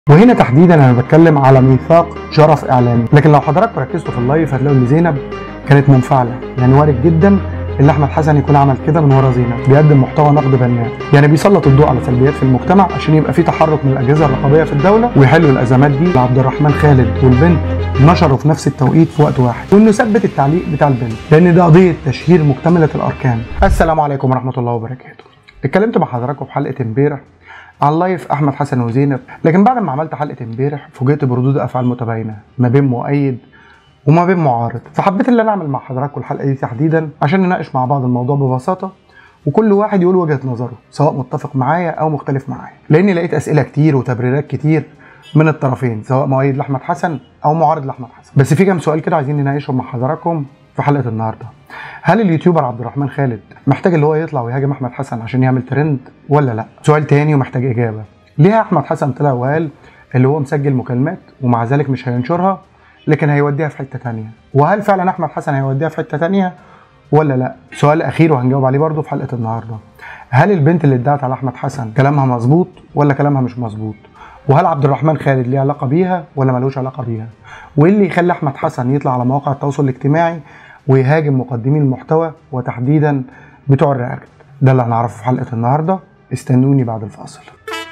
وهنا تحديدا انا بتكلم على ميثاق شرف اعلامي لكن لو حضراتكم ركزتوا في اللايف هتلاقوا ان زينب كانت منفعله يعني وارد جدا ان احمد حسن يكون عمل كده من ورا زينب بيقدم محتوى نقد بناء يعني بيسلط الضوء على سلبيات في المجتمع عشان يبقى في تحرك من الاجهزه الرقابيه في الدوله ويحلوا الازمات دي عبد الرحمن خالد والبنت نشروا في نفس التوقيت في وقت واحد وانه ثبت التعليق بتاع البنت لان ده قضيه تشهير مكتمله الاركان السلام عليكم ورحمه الله وبركاته اتكلمت مع حضراتكم في حلقه امبارح على اللايف احمد حسن وزينب لكن بعد ما عملت حلقه امبارح فوجئت بردود افعال متباينه ما بين مؤيد وما بين معارض فحبيت ان انا اعمل مع حضراتكم الحلقه دي تحديدا عشان نناقش مع بعض الموضوع ببساطه وكل واحد يقول وجهه نظره سواء متفق معايا او مختلف معايا لاني لقيت اسئله كتير وتبريرات كتير من الطرفين سواء مؤيد لاحمد حسن او معارض لاحمد حسن بس في كام سؤال كده عايزين نناقشهم مع حضراتكم في حلقه النهارده هل اليوتيوبر عبد الرحمن خالد محتاج اللي هو يطلع ويهاجم احمد حسن عشان يعمل ترند ولا لا سؤال تاني ومحتاج اجابه ليه احمد حسن طلع وقال اللي هو مسجل مكالمات ومع ذلك مش هينشرها لكن هيوديها في حته تانية وهل فعلا احمد حسن هيوديها في حته تانية ولا لا سؤال اخير وهنجاوب عليه برضه في حلقه النهارده هل البنت اللي ادعت على احمد حسن كلامها مظبوط ولا كلامها مش مظبوط وهل عبد الرحمن خالد ليه علاقه بيها ولا ملوش علاقه بيها وايه اللي يخلي احمد حسن يطلع على مواقع التواصل الاجتماعي ويهاجم مقدمين المحتوى وتحديدا بتوع الرياكت ده اللي هنعرفه في حلقه النهارده استنوني بعد الفاصل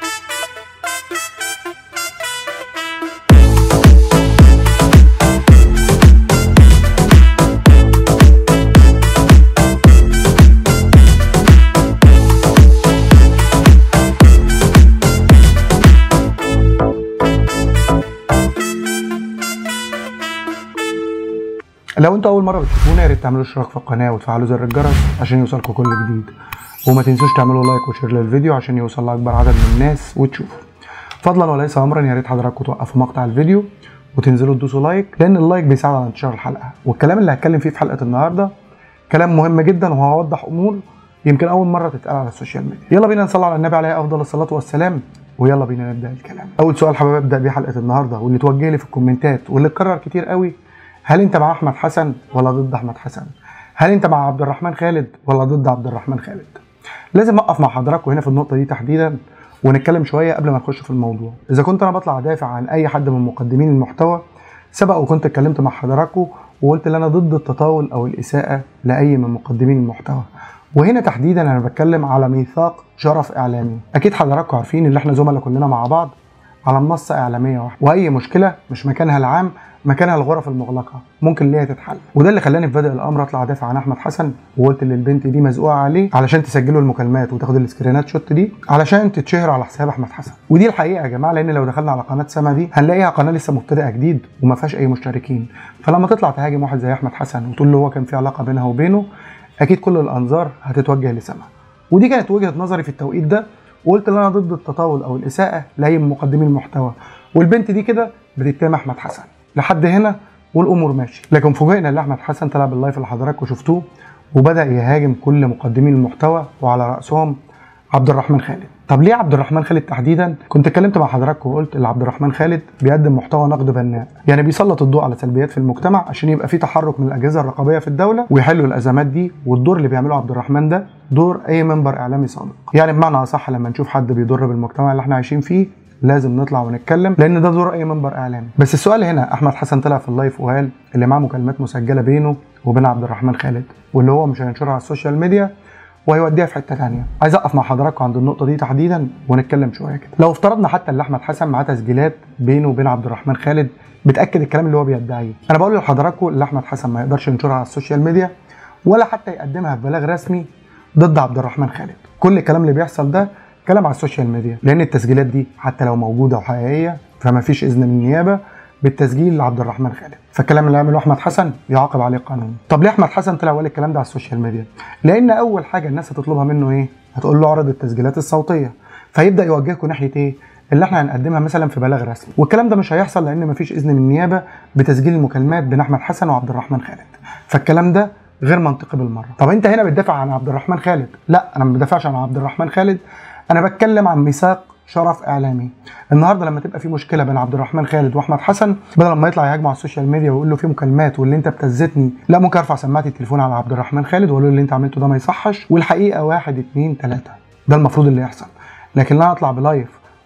لو انتوا اول مره بتشوفونا يا ريت تعملوا اشتراك في القناه وتفعلوا زر الجرس عشان يوصلكم كل جديد وما تنسوش تعملوا لايك وشير للفيديو عشان يوصل لاكبر عدد من الناس وتشوفوا فضلا وليس امرا يا ريت حضراتكم توقفوا مقطع الفيديو وتنزلوا تدوسوا لايك لان اللايك بيساعد على انتشار الحلقه والكلام اللي هتكلم فيه في حلقه النهارده كلام مهم جدا وهوضح امور يمكن اول مره تتقال على السوشيال ميديا يلا بينا نصلي على النبي عليه افضل الصلاه والسلام ويلا بينا نبدا الكلام اول سؤال حابب ابدا بيه حلقه النهارده واللي توجه لي في الكومنتات واللي اتكرر كتير قوي هل انت مع احمد حسن ولا ضد احمد حسن هل انت مع عبد الرحمن خالد ولا ضد عبد الرحمن خالد لازم اقف مع حضراتكم هنا في النقطه دي تحديدا ونتكلم شويه قبل ما نخش في الموضوع اذا كنت انا بطلع ادافع عن اي حد من مقدمين المحتوى سبق وكنت اتكلمت مع حضراتكم وقلت ان انا ضد التطاول او الاساءه لاي من مقدمين المحتوى وهنا تحديدا انا بتكلم على ميثاق شرف اعلامي اكيد حضراتكم عارفين ان احنا زملاء كلنا مع بعض على منصه اعلاميه واحده واي مشكله مش مكانها العام مكانها الغرف المغلقه ممكن ليها تتحل وده اللي خلاني في بدء الامر اطلع ادافع عن احمد حسن وقلت ان البنت دي مزقوقه عليه علشان تسجلوا المكالمات وتاخد السكرينات شوت دي علشان تتشهر على حساب احمد حسن ودي الحقيقه يا جماعه لان لو دخلنا على قناه سما دي هنلاقيها قناه لسه مبتدئه جديد وما فيهاش اي مشتركين فلما تطلع تهاجم واحد زي احمد حسن وتقول له هو كان في علاقه بينها وبينه اكيد كل الانظار هتتوجه لسما ودي كانت وجهه نظري في التوقيت ده وقلت ان انا ضد التطاول او الاساءه لاي من مقدمين المحتوى والبنت دي كده بتتهم احمد حسن لحد هنا والامور ماشي لكن فوجئنا ان احمد حسن طلع باللايف اللي حضراتكم شفتوه وبدا يهاجم كل مقدمين المحتوى وعلى راسهم عبد الرحمن خالد طب ليه عبد الرحمن خالد تحديدا كنت اتكلمت مع حضراتكم وقلت ان عبد الرحمن خالد بيقدم محتوى نقد بناء يعني بيسلط الضوء على سلبيات في المجتمع عشان يبقى في تحرك من الاجهزه الرقابيه في الدوله ويحلوا الازمات دي والدور اللي بيعمله عبد الرحمن ده دور اي منبر اعلامي صادق يعني بمعنى اصح لما نشوف حد بيضر بالمجتمع اللي احنا عايشين فيه لازم نطلع ونتكلم لان ده دور اي منبر اعلامي بس السؤال هنا احمد حسن طلع في اللايف وقال اللي معاه مكالمات مسجله بينه وبين عبد الرحمن خالد واللي هو مش هينشرها على السوشيال ميديا وهيوديها في حته ثانيه عايز اقف مع حضراتكم عند النقطه دي تحديدا ونتكلم شويه كده لو افترضنا حتى ان احمد حسن معاه تسجيلات بينه وبين عبد الرحمن خالد بتاكد الكلام اللي هو بيدعيه انا بقول لحضراتكم ان احمد حسن ما يقدرش ينشرها على السوشيال ميديا ولا حتى يقدمها في بلاغ رسمي ضد عبد الرحمن خالد كل الكلام اللي بيحصل ده كلام على السوشيال ميديا لان التسجيلات دي حتى لو موجوده وحقيقيه فما فيش اذن من النيابه بالتسجيل لعبد الرحمن خالد فالكلام اللي عمله احمد حسن يعاقب عليه قانون طب ليه احمد حسن طلع وقال الكلام ده على السوشيال ميديا لان اول حاجه الناس هتطلبها منه ايه هتقول له اعرض التسجيلات الصوتيه فيبدا يوجهكم ناحيه ايه اللي احنا هنقدمها مثلا في بلاغ رسمي والكلام ده مش هيحصل لان مفيش اذن من النيابه بتسجيل المكالمات بين احمد حسن وعبد الرحمن خالد فالكلام ده غير منطقي بالمره طب انت هنا بتدافع عن عبد الرحمن خالد لا انا ما بدافعش عن عبد الرحمن خالد انا بتكلم عن ميثاق شرف اعلامي النهارده لما تبقى في مشكله بين عبد الرحمن خالد واحمد حسن بدل ما يطلع يهاجمه على السوشيال ميديا ويقول له في مكالمات واللي انت بتزتني لا ممكن ارفع سماعه التليفون على عبد الرحمن خالد واقول له اللي انت عملته ده ما يصحش والحقيقه واحد اتنين تلاته ده المفروض اللي يحصل لكن لا اطلع بلايف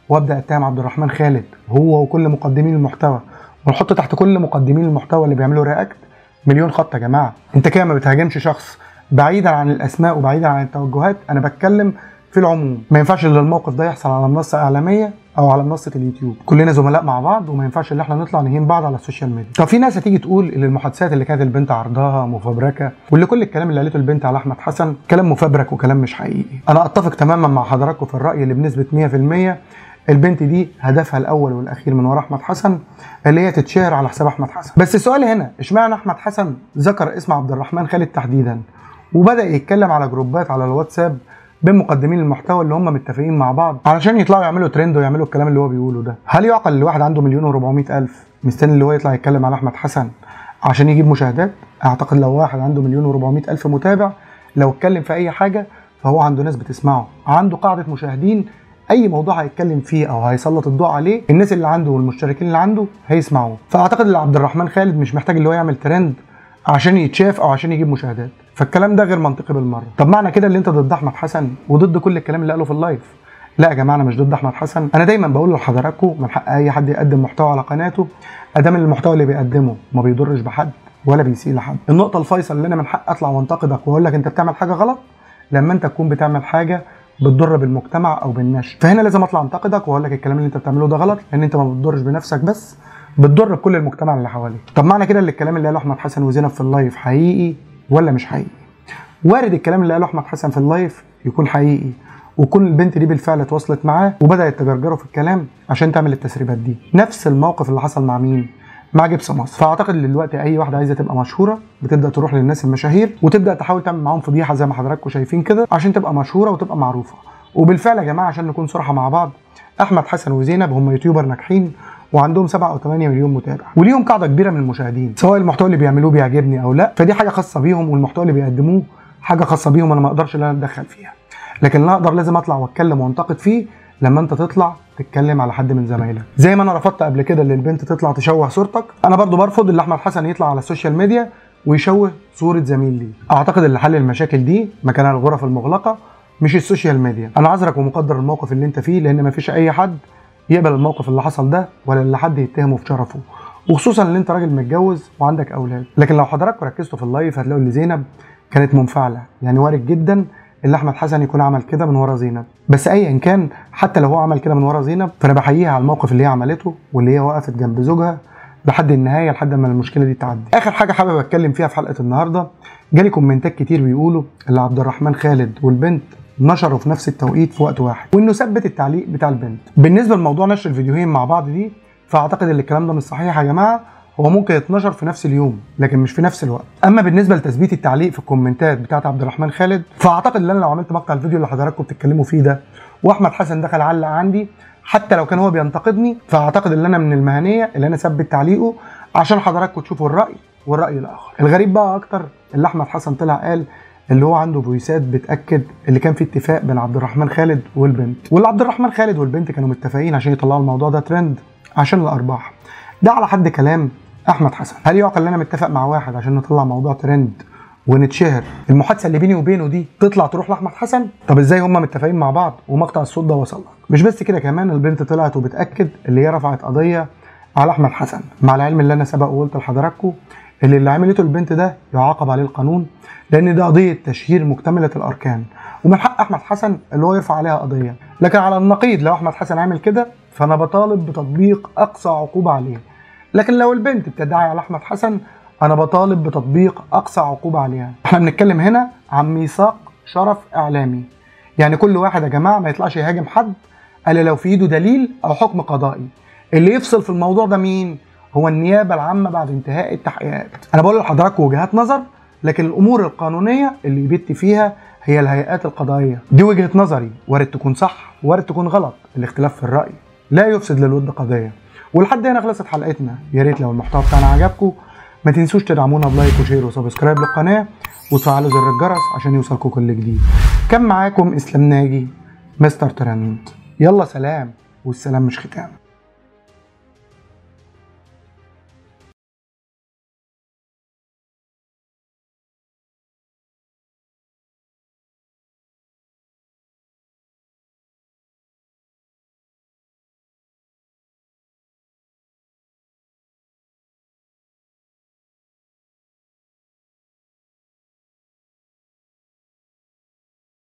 وابدا اتهم عبد الرحمن خالد هو وكل مقدمين المحتوى ونحط تحت كل مقدمين المحتوى اللي بيعملوا رياكت مليون خط يا جماعه انت كده ما بتهاجمش شخص بعيدا عن الاسماء وبعيدا عن التوجهات انا بتكلم في العموم ما ينفعش ان الموقف ده يحصل على منصه اعلاميه او على منصه اليوتيوب كلنا زملاء مع بعض وما ينفعش ان احنا نطلع نهين بعض على السوشيال ميديا طب في ناس هتيجي تقول ان المحادثات اللي كانت البنت عرضها مفبركه واللي كل الكلام اللي قالته البنت على احمد حسن كلام مفبرك وكلام مش حقيقي انا اتفق تماما مع حضراتكم في الراي اللي بنسبه 100% البنت دي هدفها الاول والاخير من ورا احمد حسن اللي هي تتشهر على حساب احمد حسن بس السؤال هنا اشمعنى احمد حسن ذكر اسم عبد الرحمن خالد تحديدا وبدا يتكلم على جروبات على الواتساب بين مقدمين المحتوى اللي هم متفقين مع بعض علشان يطلعوا يعملوا ترند ويعملوا الكلام اللي هو بيقوله ده هل يعقل ان واحد عنده مليون و400 الف مستني اللي هو يطلع يتكلم على احمد حسن عشان يجيب مشاهدات اعتقد لو واحد عنده مليون و400 الف متابع لو اتكلم في اي حاجه فهو عنده ناس بتسمعه عنده قاعده مشاهدين اي موضوع هيتكلم فيه او هيسلط الضوء عليه الناس اللي عنده والمشتركين اللي عنده هيسمعوه فاعتقد ان عبد الرحمن خالد مش محتاج اللي هو يعمل ترند عشان يتشاف او عشان يجيب مشاهدات فالكلام ده غير منطقي بالمره طب معنى كده اللي انت ضد احمد حسن وضد كل الكلام اللي قاله في اللايف لا يا جماعه انا مش ضد احمد حسن انا دايما بقول لحضراتكم من حق اي حد يقدم محتوى على قناته ادام المحتوى اللي بيقدمه ما بيضرش بحد ولا بيسيء لحد النقطه الفيصل اللي انا من حق اطلع وانتقدك واقول لك انت بتعمل حاجه غلط لما انت تكون بتعمل حاجه بتضر بالمجتمع او بالنشر فهنا لازم اطلع انتقدك واقول لك الكلام اللي انت بتعمله ده غلط لان انت ما بتضرش بنفسك بس بتضر بكل المجتمع اللي حواليك طب معنى كده ان الكلام اللي قاله احمد حسن وزينب في اللايف حقيقي ولا مش حقيقي وارد الكلام اللي قاله احمد حسن في اللايف يكون حقيقي وكون البنت دي بالفعل اتواصلت معاه وبدات تجرجره في الكلام عشان تعمل التسريبات دي نفس الموقف اللي حصل مع مين مع جبس مصر فاعتقد ان دلوقتي اي واحده عايزه تبقى مشهوره بتبدا تروح للناس المشاهير وتبدا تحاول تعمل معاهم فضيحه زي ما حضراتكم شايفين كده عشان تبقى مشهوره وتبقى معروفه وبالفعل يا جماعه عشان نكون صراحه مع بعض احمد حسن وزينب هم يوتيوبر ناجحين وعندهم 7 او 8 مليون متابع وليهم قاعده كبيره من المشاهدين سواء المحتوى اللي بيعملوه بيعجبني او لا فدي حاجه خاصه بيهم والمحتوى اللي بيقدموه حاجه خاصه بيهم انا ما اقدرش ان انا اتدخل فيها لكن لا اقدر لازم اطلع واتكلم وانتقد فيه لما انت تطلع تتكلم على حد من زمايلك زي ما انا رفضت قبل كده ان البنت تطلع تشوه صورتك انا برضو برفض ان احمد حسن يطلع على السوشيال ميديا ويشوه صوره زميل لي اعتقد ان حل المشاكل دي مكانها الغرف المغلقه مش السوشيال ميديا انا عذرك ومقدر الموقف اللي انت فيه لان مفيش اي حد يقبل الموقف اللي حصل ده ولا اللي حد يتهمه في شرفه وخصوصا ان انت راجل متجوز وعندك اولاد لكن لو حضراتكم ركزتوا في اللايف هتلاقوا ان زينب كانت منفعله يعني وارد جدا ان احمد حسن يكون عمل كده من ورا زينب بس ايا كان حتى لو هو عمل كده من ورا زينب فانا بحييها على الموقف اللي هي عملته واللي هي وقفت جنب زوجها لحد النهايه لحد ما المشكله دي تعدي اخر حاجه حابب اتكلم فيها في حلقه النهارده جالي كومنتات كتير بيقولوا ان عبد الرحمن خالد والبنت نشروا في نفس التوقيت في وقت واحد وانه ثبت التعليق بتاع البنت بالنسبه لموضوع نشر الفيديوهين مع بعض دي فاعتقد ان الكلام ده مش صحيح يا جماعه هو ممكن يتنشر في نفس اليوم لكن مش في نفس الوقت اما بالنسبه لتثبيت التعليق في الكومنتات بتاعت عبد الرحمن خالد فاعتقد ان انا لو عملت مقطع الفيديو اللي حضراتكم بتتكلموا فيه ده واحمد حسن دخل علق عندي حتى لو كان هو بينتقدني فاعتقد ان انا من المهنيه اللي انا اثبت تعليقه عشان حضراتكم تشوفوا الراي والراي الاخر الغريب بقى اكتر اللي احمد حسن طلع قال اللي هو عنده فويسات بتاكد اللي كان في اتفاق بين عبد الرحمن خالد والبنت واللي عبد الرحمن خالد والبنت كانوا متفقين عشان يطلعوا الموضوع ده ترند عشان الارباح ده على حد كلام احمد حسن هل يعقل ان انا متفق مع واحد عشان نطلع موضوع ترند ونتشهر المحادثه اللي بيني وبينه دي تطلع تروح لاحمد حسن طب ازاي هم متفقين مع بعض ومقطع الصوت ده وصل لك مش بس كده كمان البنت طلعت وبتاكد اللي هي رفعت قضيه على احمد حسن مع العلم اللي انا سبق وقلت لحضراتكم اللي اللي عملته البنت ده يعاقب عليه القانون لان ده قضيه تشهير مكتمله الاركان ومن حق احمد حسن اللي هو يرفع عليها قضيه لكن على النقيض لو احمد حسن عمل كده فانا بطالب بتطبيق اقصى عقوبه عليه لكن لو البنت بتدعي على احمد حسن انا بطالب بتطبيق اقصى عقوبه عليها احنا بنتكلم هنا عن ميثاق شرف اعلامي يعني كل واحد يا جماعه ما يطلعش يهاجم حد الا لو في ايده دليل او حكم قضائي اللي يفصل في الموضوع ده مين هو النيابه العامه بعد انتهاء التحقيقات انا بقول لحضراتكم وجهات نظر لكن الامور القانونيه اللي يبت فيها هي الهيئات القضائيه دي وجهه نظري وارد تكون صح وارد تكون غلط الاختلاف في الراي لا يفسد للود قضيه ولحد هنا خلصت حلقتنا يا ريت لو المحتوى بتاعنا عجبكم ما تنسوش تدعمونا بلايك وشير وسبسكرايب للقناه وتفعلوا زر الجرس عشان يوصلكم كل جديد كان معاكم اسلام ناجي مستر ترند يلا سلام والسلام مش ختام